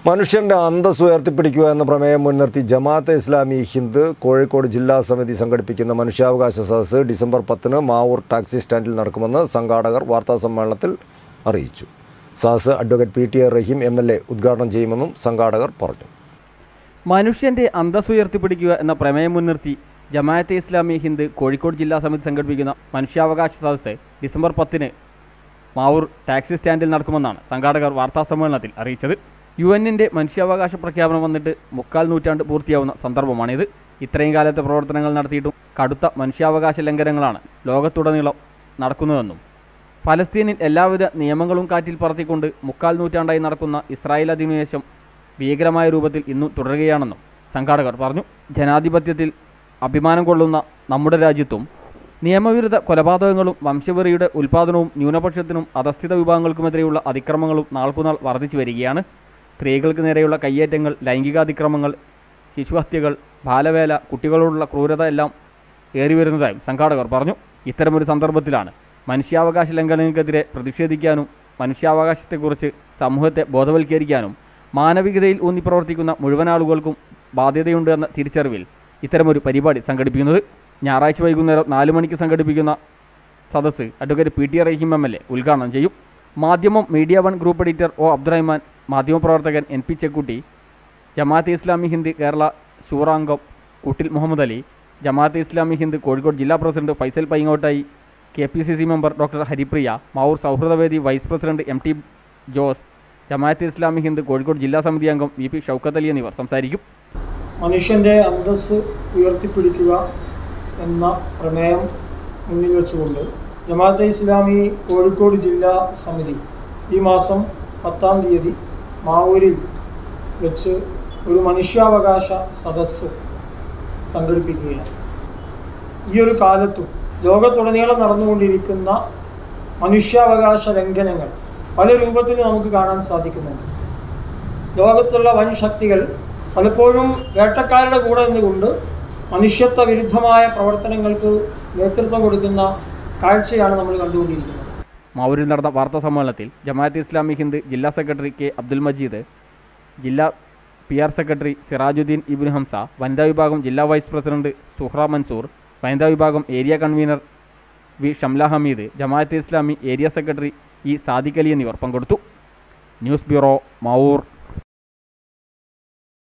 മനുഷ്യന്റെ അന്തസ് ഉയർത്തിപ്പിടിക്കുക എന്ന പ്രമേയം മുൻനിർത്തി ജമാഅത്തെ ഇസ്ലാമി ഹിന്ദ് കോഴിക്കോട് ജില്ലാ സമിതി സംഘടിപ്പിക്കുന്ന മനുഷ്യാവകാശ സദസ്സ് ഡിസംബർ പത്തിന് മാവൂർ ടാക്സി സ്റ്റാൻഡിൽ നടക്കുമെന്ന് സംഘാടകർ വാർത്താസമ്മേളനത്തിൽ അറിയിച്ചു സദസ്സ് advocate P T A Rahim M L A ഉദ്ഘാടനം ചെയ്യുമെന്നും സംഘാടകർ പറഞ്ഞു മനുഷ്യന്റെ അന്തസ് ഉയർത്തിപ്പിടിക്കുക എന്ന പ്രമേയം മുൻനിർത്തി ജമാഅത്തെ ഇസ്ലാമി ഹിന്ദ് കോഴിക്കോട് ജില്ലാ സമിതി സംഘടിപ്പിക്കുന്ന മനുഷ്യാവകാശ സദസ്സ് ഡിസംബർ പത്തിന് മാവൂർ ടാക്സി സ്റ്റാൻഡിൽ നടക്കുമെന്നാണ് സംഘാടകർ വാർത്താസമ്മേളനത്തിൽ അറിയിച്ചത് യു എന്നിൻ്റെ മനുഷ്യാവകാശ പ്രഖ്യാപനം വന്നിട്ട് മുക്കാൽ നൂറ്റാണ്ട് പൂർത്തിയാവുന്ന സന്ദർഭമാണിത് ഇത്രയും കാലത്തെ പ്രവർത്തനങ്ങൾ നടത്തിയിട്ടും കടുത്ത മനുഷ്യാവകാശ ലംഘനങ്ങളാണ് ലോകത്തുടനീളം നടക്കുന്നതെന്നും ഫലസ്തീനിൽ എല്ലാവിധ നിയമങ്ങളും കാറ്റിൽ പറത്തിക്കൊണ്ട് മുക്കാൽ നൂറ്റാണ്ടായി നടക്കുന്ന ഇസ്രായേൽ അധിനിവേശം ഭീകരമായ രൂപത്തിൽ ഇന്നും തുടരുകയാണെന്നും സംഘാടകർ പറഞ്ഞു ജനാധിപത്യത്തിൽ അഭിമാനം കൊള്ളുന്ന നമ്മുടെ രാജ്യത്തും നിയമവിരുദ്ധ കൊലപാതകങ്ങളും വംശവെറിയുടെ ഉൽപ്പാദനവും ന്യൂനപക്ഷത്തിനും അധസ്ഥിത വിഭാഗങ്ങൾക്കുമെതിരെയുള്ള അതിക്രമങ്ങളും നാൾക്കുനാൾ വർദ്ധിച്ചു വരികയാണ് സ്ത്രീകൾക്ക് നേരെയുള്ള കയ്യേറ്റങ്ങൾ ലൈംഗികാതിക്രമങ്ങൾ ശിശുഹത്യകൾ ബാലവേല കുട്ടികളോടുള്ള ക്രൂരത എല്ലാം ഏറിവരുന്നതായും സംഘാടകർ പറഞ്ഞു ഇത്തരമൊരു സന്ദർഭത്തിലാണ് മനുഷ്യാവകാശ ലംഘനങ്ങൾക്കെതിരെ പ്രതിഷേധിക്കാനും മനുഷ്യാവകാശത്തെക്കുറിച്ച് സമൂഹത്തെ ബോധവൽക്കരിക്കാനും മാനവികതയിൽ ഊന്നി പ്രവർത്തിക്കുന്ന മുഴുവൻ ആളുകൾക്കും ബാധ്യതയുണ്ട് എന്ന തിരിച്ചറിവിൽ ഇത്തരമൊരു പരിപാടി സംഘടിപ്പിക്കുന്നത് ഞായറാഴ്ച വൈകുന്നേരം നാല് മണിക്ക് സംഘടിപ്പിക്കുന്ന സദസ്സ് advocate P T Rahim M L A ഉദ്ഘാടനം ചെയ്യും Madhyamam media one group editor O Abdurahman മാധ്യമപ്രവർത്തകൻ എൻ പി ചെക്കുട്ടി ജമാഅത്തെ ഇസ്ലാമി ഹിന്ദ് കേരള ശൂറാംഗം കുട്ടിൽ മുഹമ്മദ് അലി ജമാഅത്തെ ഇസ്ലാമി ഹിന്ദ് കോഴിക്കോട് ജില്ലാ president Faisal Paingottayi K P C C member doctor Haripriya Mavoor സൗഹൃദവേദി vice president M T Jose Jamaate Islami Hind Kozhikode ജില്ലാ സമിതി അംഗം വി പി ഷൗക്കത്ത് അലി എന്നിവർ സംസാരിക്കും മനുഷ്യൻ്റെ അന്തസ്സ് ഉയർത്തിപ്പിടിക്കുക എന്ന പ്രമേയം മുന്നിൽ വെച്ചുകൊണ്ട് ജമാഅത്തെ ഇസ്ലാമി കോഴിക്കോട് ജില്ലാ സമിതി ഈ മാസം പത്താം തീയതി മാവൂരിൽ വെച്ച് ഒരു മനുഷ്യാവകാശ സദസ്സ് സംഘടിപ്പിക്കുകയാണ് ഈ ഒരു കാലത്തും ലോകത്തുടനീളം നടന്നുകൊണ്ടിരിക്കുന്ന മനുഷ്യാവകാശ ലംഘനങ്ങൾ പല രൂപത്തിൽ നമുക്ക് കാണാൻ സാധിക്കുന്നുണ്ട് ലോകത്തുള്ള വൻ ശക്തികൾ പലപ്പോഴും വേട്ടക്കാരുടെ കൂടെ നിന്നുകൊണ്ട് മനുഷ്യത്വ വിരുദ്ധമായ പ്രവർത്തനങ്ങൾക്ക് നേതൃത്വം കൊടുക്കുന്ന കാഴ്ചയാണ് നമ്മൾ കണ്ടുകൊണ്ടിരിക്കുന്നത് മാവൂരിൽ നടന്ന വാർത്താ സമ്മേളനത്തിൽ ജമാഅത്ത് ഇസ്ലാമി ഹിന്ദ് ജില്ലാ സെക്രട്ടറി കെ അബ്ദുൽ മജീദ് ജില്ലാ P R secretary Sirajuddin Ibn Hamza വനിതാ വിഭാഗം ജില്ലാ വൈസ് പ്രസിഡന്റ് സുഹ്ര മൻസൂർ വനിതാ വിഭാഗം area convener V Shamla Hameed Jamaate Islami area secretary E Sadiq Ali എന്നിവർ പങ്കെടുത്തു ന്യൂസ് ബ്യൂറോ മാവൂർ